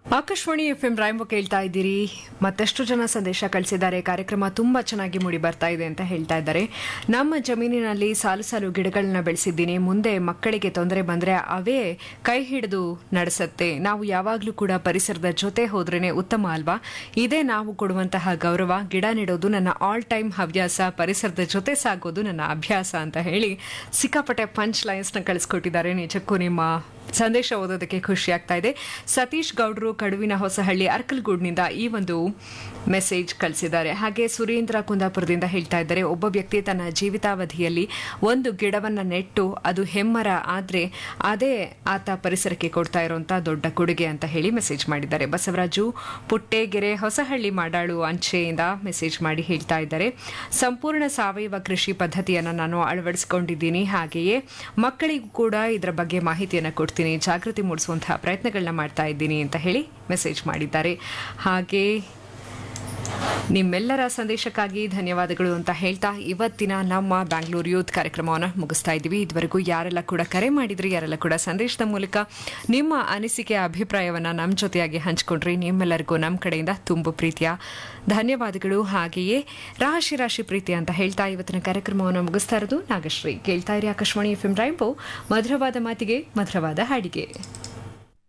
Akashvani F M ರಾಯಂಬ ಕೇಳ್ತಾ ಇದ್ದೀರಿ ಮತ್ತಷ್ಟು ಜನ ಸಂದೇಶ ಕಳಿಸಿದ್ದಾರೆ ಕಾರ್ಯಕ್ರಮ ತುಂಬಾ ಚೆನ್ನಾಗಿ ಮೂಡಿ ಬರ್ತಾ ಇದೆ ಅಂತ ಹೇಳ್ತಾ ಇದ್ದಾರೆ ನಮ್ಮ ಜಮೀನಿನಲ್ಲಿ ಸಾಲು ಸಾಲು ಗಿಡಗಳನ್ನ ಬೆಳೆಸಿದ್ದೀನಿ ಮುಂದೆ ಮಕ್ಕಳಿಗೆ ತೊಂದರೆ ಬಂದ್ರೆ ಅವೇ ಕೈ ಹಿಡಿದು ನಡೆಸತ್ತೆ ನಾವು ಯಾವಾಗಲೂ ಕೂಡ ಪರಿಸರದ ಜೊತೆ ಹೋದ್ರೇನೆ ಉತ್ತಮ ಅಲ್ವಾ ಇದೇ ನಾವು ಕೊಡುವಂತಹ ಗೌರವ ಗಿಡ ನೆಡೋದು ನನ್ನ ಆಲ್ ಟೈಮ್ ಹವ್ಯಾಸ ಪರಿಸರದ ಜೊತೆ ಸಾಗೋದು ನನ್ನ ಅಭ್ಯಾಸ ಅಂತ ಹೇಳಿ ಸಿಕ್ಕಾಪಟ್ಟೆ ಪಂಚ್ ಲೈನ್ಸ್ನ ಕಳಿಸ್ಕೊಟ್ಟಿದ್ದಾರೆ ನಿಜಕ್ಕೂ ನಿಮ್ಮ ಸಂದೇಶ ಓದೋದಕ್ಕೆ ಖುಷಿ ಆಗ್ತಾ ಇದೆ ಸತೀಶ್ ಗೌಡ್ರು ಕಡುವಿನ ಹೊಸಹಳ್ಳಿ ಅರ್ಕಲ್ಗೂಡ್ನಿಂದ ಈ ಒಂದು ಮೆಸೇಜ್ ಕಳಿಸಿದ್ದಾರೆ ಹಾಗೆ ಸುರೇಂದ್ರ ಕುಂದಾಪುರದಿಂದ ಹೇಳ್ತಾ ಇದ್ದಾರೆ ಒಬ್ಬ ವ್ಯಕ್ತಿ ತನ್ನ ಜೀವಿತಾವಧಿಯಲ್ಲಿ ಒಂದು ಗಿಡವನ್ನ ನೆಟ್ಟು ಅದು ಹೆಮ್ಮರ ಆದ್ರೆ ಅದೇ ಆತ ಪರಿಸರಕ್ಕೆ ಕೊಡ್ತಾ ಇರುವಂತ ದೊಡ್ಡ ಕೊಡುಗೆ ಅಂತ ಹೇಳಿ ಮೆಸೇಜ್ ಮಾಡಿದ್ದಾರೆ ಬಸವರಾಜು ಪುಟ್ಟೆಗೆರೆ ಹೊಸಹಳ್ಳಿ ಮಾಡಾಳು ಅಂಚೆಯಿಂದ ಮೆಸೇಜ್ ಮಾಡಿ ಹೇಳ್ತಾ ಇದ್ದಾರೆ ಸಂಪೂರ್ಣ ಸಾವಯವ ಕೃಷಿ ಪದ್ಧತಿಯನ್ನು ನಾನು ಅಳವಡಿಸಿಕೊಂಡಿದ್ದೀನಿ ಹಾಗೆಯೇ ಮಕ್ಕಳಿಗೂ ಕೂಡ ಇದರ ಬಗ್ಗೆ ಮಾಹಿತಿಯನ್ನು ಕೊಡ್ತೀನಿ ಜಾಗೃತಿ ಮೂಡಿಸುವಂತಹ ಪ್ರಯತ್ನಗಳನ್ನ ಮಾಡ್ತಾ ಇದ್ದೀನಿ ಅಂತ ಹೇಳಿ ಮೆಸೇಜ್ ಮಾಡಿದ್ದಾರೆ ಹಾಗೆ ನಿಮ್ಮೆಲ್ಲರ ಸಂದೇಶಕ್ಕಾಗಿ ಧನ್ಯವಾದಗಳು ಅಂತ ಹೇಳ್ತಾ ಇವತ್ತಿನ ನಮ್ಮ ಬ್ಯಾಂಗ್ಳೂರ್ ಯೂತ್ ಕಾರ್ಯಕ್ರಮವನ್ನು ಮುಗಿಸ್ತಾ ಇದ್ದೀವಿ ಇದುವರೆಗೂ ಯಾರೆಲ್ಲ ಕೂಡ ಕರೆ ಮಾಡಿದ್ರಿ ಯಾರೆಲ್ಲ ಕೂಡ ಸಂದೇಶದ ಮೂಲಕ ನಿಮ್ಮ ಅನಿಸಿಕೆ ಅಭಿಪ್ರಾಯವನ್ನು ನಮ್ಮ ಜೊತೆಯಾಗಿ ಹಂಚ್ಕೊಂಡ್ರಿ ನಿಮ್ಮೆಲ್ಲರಿಗೂ ನಮ್ಮ ಕಡೆಯಿಂದ ತುಂಬ ಪ್ರೀತಿಯ ಧನ್ಯವಾದಗಳು ಹಾಗೆಯೇ ರಾಶಿ ರಾಶಿ ಪ್ರೀತಿ ಅಂತ ಹೇಳ್ತಾ ಇವತ್ತಿನ ಕಾರ್ಯಕ್ರಮವನ್ನು ಮುಗಿಸ್ತಾ ಇರೋದು ನಾಗಶ್ರೀ ಕೇಳ್ತಾ ಇರಿ ಆಕಾಶವಾಣಿ ಎಫ್ ಎಂ ರೈಂಬೋ ಮಧುರವಾದ ಮಾತಿಗೆ ಮಧುರವಾದ ಹಾಡಿಗೆ